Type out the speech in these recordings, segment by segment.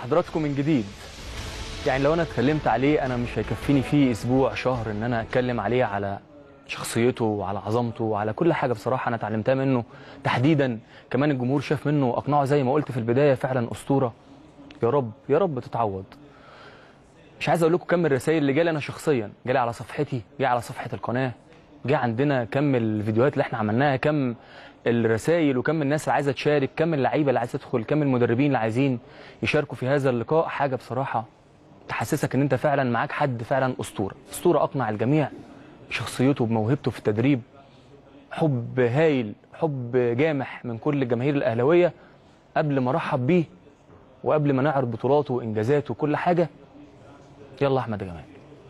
حضراتكم من جديد يعني لو انا اتكلمت عليه انا مش هيكفيني فيه اسبوع شهر ان انا اتكلم عليه على شخصيته وعلى عظمته وعلى كل حاجه بصراحه انا اتعلمتها منه تحديدا كمان الجمهور شاف منه واقنعه زي ما قلت في البدايه فعلا اسطوره يا رب يا رب تتعوض مش عايز اقول لكم كم الرسائل اللي جالي انا شخصيا جالي على صفحتي جه على صفحه القناه جه عندنا كم الفيديوهات اللي احنا عملناها كم الرسائل وكم الناس اللي عايزه تشارك كم اللعيبه اللي عايزه تدخل كم المدربين اللي عايزين يشاركوا في هذا اللقاء حاجه بصراحه تحسسك ان انت فعلا معاك حد فعلا اسطوره اسطوره اقنع الجميع بشخصيته بموهبته في التدريب حب هايل حب جامح من كل الجماهير الاهلاويه قبل ما ارحب بيه وقبل ما نعرض بطولاته وانجازاته وكل حاجه يلا احمد جمال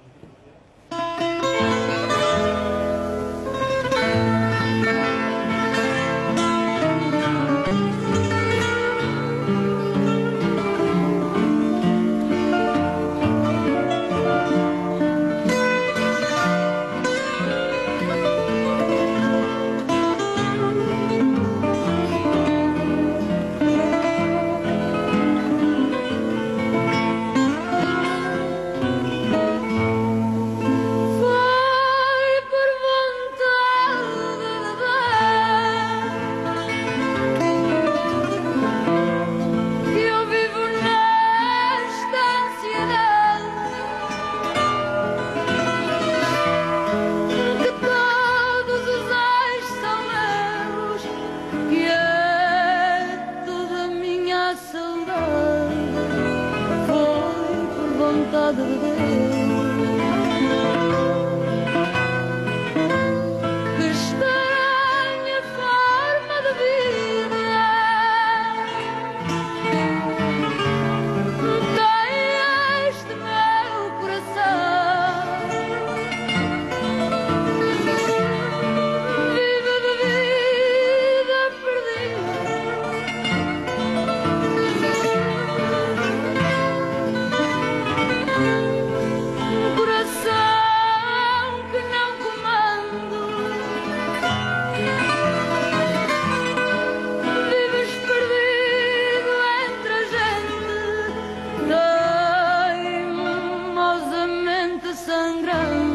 Foi por vontade de Deus que eu vivo nesta ansiedade que todos os ais são meus que é toda a minha saudade foi por vontade de Deus. Que estranha forma de vida tem este meu coração. Vive de vida perdida. Um coração que não comando Vives perdido entre a gente Teimosamente sangrando